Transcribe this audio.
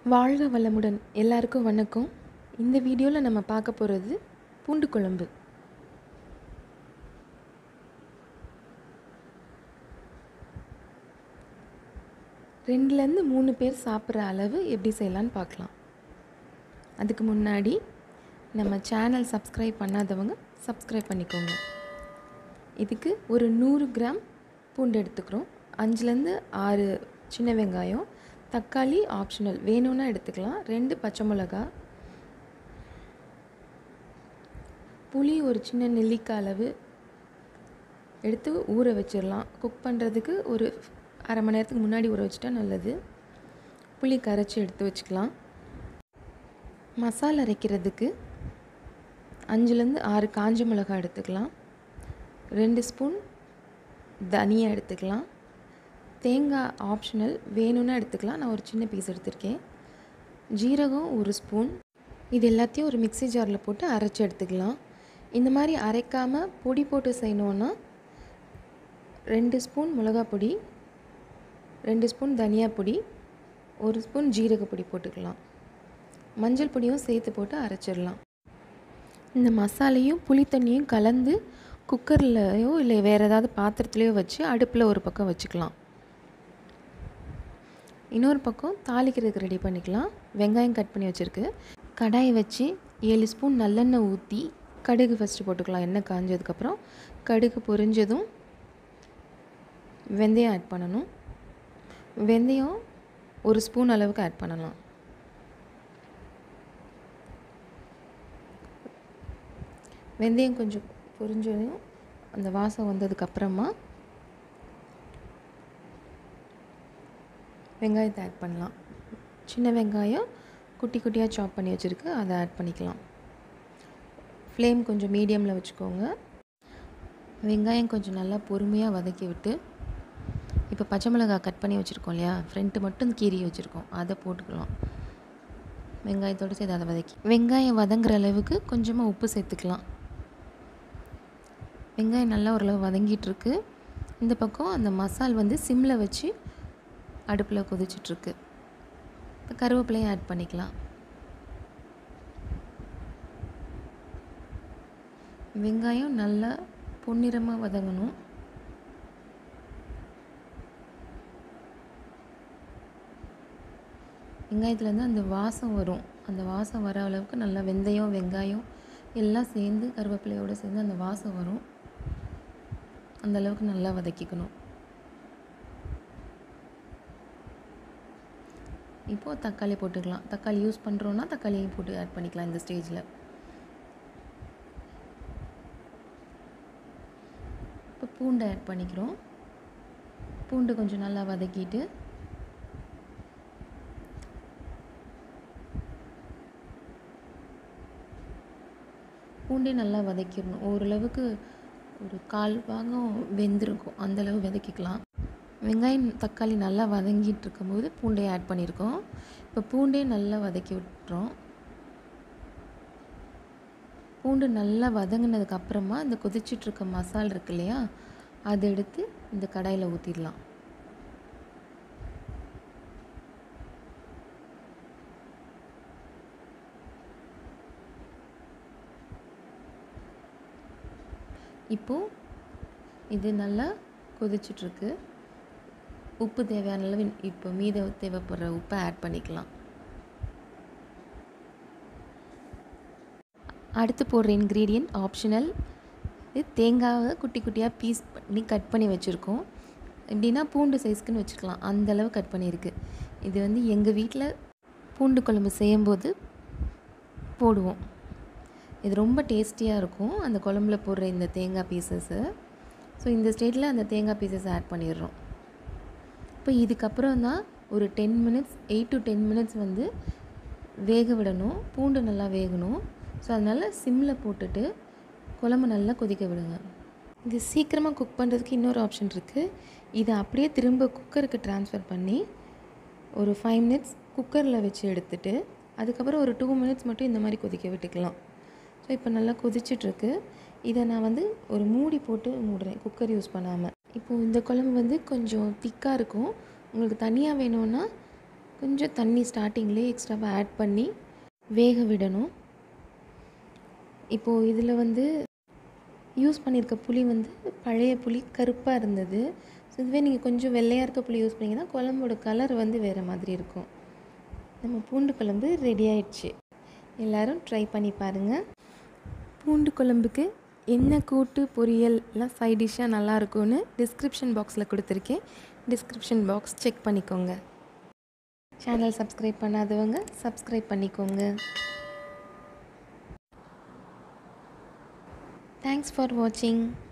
வாழ்க வளமுடன் எல்லாருக்கும் வணக்கம் இந்த வீடியோவில் நம்ம பார்க்க போகிறது பூண்டு குழம்பு ரெண்டுலேருந்து மூணு பேர் சாப்பிட்ற அளவு எப்படி செய்யலான்னு பார்க்கலாம் அதுக்கு முன்னாடி நம்ம சேனல் சப்ஸ்கிரைப் பண்ணாதவங்க சப்ஸ்கிரைப் பண்ணிக்கோங்க இதுக்கு ஒரு நூறு கிராம் பூண்டு எடுத்துக்கிறோம் அஞ்சுலேருந்து ஆறு சின்ன வெங்காயம் தக்காளி ஆப்ஷனல் வேணும்னா எடுத்துக்கலாம் ரெண்டு பச்சை மிளகா புளி ஒரு சின்ன நெல்லிக்காய் அளவு எடுத்து ஊற வச்சிடலாம் குக் பண்ணுறதுக்கு ஒரு அரை மணி நேரத்துக்கு முன்னாடி ஊற வச்சிட்டா நல்லது புளி கரைச்சி எடுத்து வச்சுக்கலாம் மசாலா அரைக்கிறதுக்கு அஞ்சுலேருந்து ஆறு காஞ்ச மிளகாய் எடுத்துக்கலாம் ரெண்டு ஸ்பூன் தனியா எடுத்துக்கலாம் தேங்காய் ஆப்ஷனல் வேணும்னா எடுத்துக்கலாம் நான் ஒரு சின்ன பீஸ் எடுத்திருக்கேன் ஜீரகம் ஒரு ஸ்பூன் இது எல்லாத்தையும் ஒரு மிக்ஸி ஜாரில் போட்டு அரைச்சி எடுத்துக்கலாம் இந்த மாதிரி அரைக்காமல் பொடி போட்டு செய்யணுன்னா ரெண்டு ஸ்பூன் மிளகா பொடி ரெண்டு ஸ்பூன் தனியா பொடி ஒரு ஸ்பூன் ஜீரக பொடி போட்டுக்கலாம் மஞ்சள் பொடியும் சேர்த்து போட்டு அரைச்சிடலாம் இந்த மசாலையும் புளி தண்ணியும் கலந்து குக்கர்லையோ இல்லை வேறு ஏதாவது பாத்திரத்துலையோ வச்சு அடுப்பில் ஒரு பக்கம் வச்சுக்கலாம் இன்னொரு பக்கம் தாளிக்கிறதுக்கு ரெடி பண்ணிக்கலாம் வெங்காயம் கட் பண்ணி வச்சுருக்கு கடாயை வச்சு ஏழு ஸ்பூன் நல்லெண்ணெய் ஊற்றி கடுகு ஃபஸ்ட்டு போட்டுக்கலாம் எண்ணெய் காஞ்சதுக்கப்புறம் கடுகு பொரிஞ்சதும் வெந்தயம் ஆட் பண்ணணும் வெந்தயம் ஒரு ஸ்பூன் அளவுக்கு ஆட் பண்ணலாம் வெந்தயம் கொஞ்சம் பொரிஞ்சதும் அந்த வாசம் வந்ததுக்கப்புறமா வெங்காயத்தை ஆட் பண்ணலாம் சின்ன வெங்காயம் குட்டி குட்டியாக சாப் பண்ணி வச்சுருக்கு அதை ஆட் பண்ணிக்கலாம் ஃப்ளேம் கொஞ்சம் மீடியமில் வச்சுக்கோங்க வெங்காயம் கொஞ்சம் நல்லா பொறுமையாக வதக்கி விட்டு இப்போ பச்சை மிளகாய் கட் பண்ணி வச்சுருக்கோம் இல்லையா ஃப்ரண்ட்டு மட்டும் கீறி வச்சுருக்கோம் அதை போட்டுக்கலாம் வெங்காயத்தோடு சேர்த்து அதை வதக்கி வெங்காயம் வதங்குற அளவுக்கு கொஞ்சமாக உப்பு சேர்த்துக்கலாம் வெங்காயம் நல்லா ஓரளவு வதங்கிட்டுருக்கு இந்த பக்கம் அந்த மசால் வந்து சிம்மில் வச்சு அடுப்பில் கொதிச்சிட்ருக்கு இப்போ கருவேப்பிலையும் ஆட் பண்ணிக்கலாம் வெங்காயம் நல்லா பொன்னிறமாக வதங்கணும் வெங்காயத்துலேருந்து அந்த வாசம் வரும் அந்த வாசம் வர அளவுக்கு நல்லா வெந்தயம் வெங்காயம் எல்லாம் சேர்ந்து கருவேப்பிலையோடு சேர்ந்து அந்த வாசம் வரும் அந்த அளவுக்கு நல்லா வதக்கிக்கணும் இப்போது தக்காளி போட்டுக்கலாம் தக்காளி யூஸ் பண்ணுறோன்னா தக்காளியும் போட்டு ஆட் பண்ணிக்கலாம் இந்த ஸ்டேஜில் இப்போ பூண்டை ஆட் பண்ணிக்கிறோம் பூண்டு கொஞ்சம் நல்லா வதக்கிட்டு பூண்டே நல்லா வதக்கிடணும் ஓரளவுக்கு ஒரு கால் பாகம் வெந்திருக்கும் அந்தளவு வதக்கிக்கலாம் வெங்காயம் தக்காளி நல்லா வதங்கிட்டு இருக்கும்போது பூண்டையை ஆட் பண்ணியிருக்கோம் இப்போ பூண்டே நல்லா வதக்கி விட்டுறோம் பூண்டு நல்லா வதங்கினதுக்கு அப்புறமா இந்த கொதிச்சிட்ருக்க மசால் இருக்கு இல்லையா அதை எடுத்து இந்த கடாயில் ஊற்றிடலாம் இப்போது இது நல்லா கொதிச்சிட்ருக்கு உப்பு தேவையான அளவு இப்போ மீத தேவைப்படுற உப்பை ஆட் பண்ணிக்கலாம் அடுத்து போடுற இன்க்ரீடியன்ட் ஆப்ஷனல் இது தேங்காவை குட்டி குட்டியாக பீஸ் பண்ணி கட் பண்ணி வச்சுருக்கோம் எப்படின்னா பூண்டு சைஸ்க்குன்னு வச்சுக்கலாம் அந்தளவு கட் பண்ணியிருக்கு இது வந்து எங்கள் வீட்டில் பூண்டு குழம்பு செய்யும்போது போடுவோம் இது ரொம்ப டேஸ்டியாக இருக்கும் அந்த குழம்புல போடுற இந்த தேங்காய் பீசஸ்ஸு ஸோ இந்த ஸ்டேட்டில் அந்த தேங்காய் பீசஸ் ஆட் பண்ணிடுறோம் இப்போ இதுக்கப்புறம் தான் ஒரு ten minutes eight to ten minutes வந்து வேக விடணும் பூண்டு நல்லா வேகணும் ஸோ அதனால் சிம்மில் போட்டுட்டு குழம்பு நல்லா கொதிக்க விடுங்க இது சீக்கிரமாக குக் பண்ணுறதுக்கு இன்னொரு ஆப்ஷன் இருக்குது இதை அப்படியே திரும்ப குக்கருக்கு ட்ரான்ஸ்ஃபர் பண்ணி ஒரு ஃபைவ் மினிட்ஸ் குக்கரில் வச்சு எடுத்துட்டு அதுக்கப்புறம் ஒரு டூ மினிட்ஸ் மட்டும் இந்த மாதிரி கொதிக்க விட்டுக்கலாம் ஸோ இப்போ நல்லா கொதிச்சிட்ருக்கு இதை நான் வந்து ஒரு மூடி போட்டு மூடுறேன் குக்கர் யூஸ் பண்ணாமல் இப்போது இந்த குழம்பு வந்து கொஞ்சம் திக்காக இருக்கும் உங்களுக்கு தனியாக வேணும்னா கொஞ்சம் தண்ணி ஸ்டார்டிங்லேயே எக்ஸ்ட்ராவாக ஆட் பண்ணி வேக விடணும் இப்போது இதில் வந்து யூஸ் பண்ணியிருக்க புளி வந்து பழைய புளி கருப்பாக இருந்தது ஸோ இதுவே நீங்கள் கொஞ்சம் வெள்ளையாக இருக்க புளி யூஸ் பண்ணிங்கன்னா குழம்போட கலர் வந்து வேறு மாதிரி இருக்கும் நம்ம பூண்டு குழம்பு ரெடி ஆயிடுச்சு எல்லோரும் ட்ரை பண்ணி பாருங்கள் பூண்டு குழம்புக்கு என்ன கூட்டு பொரியல்லாம் சைட் டிஷ்ஷாக நல்லா இருக்கும்னு டிஸ்கிரிப்ஷன் பாக்ஸில் கொடுத்துருக்கேன் டிஸ்கிரிப்ஷன் பாக்ஸ் செக் பண்ணிக்கோங்க சேனல் சப்ஸ்கிரைப் பண்ணாதவங்க சப்ஸ்கிரைப் பண்ணிக்கோங்க தேங்க்ஸ் ஃபார் வாட்சிங்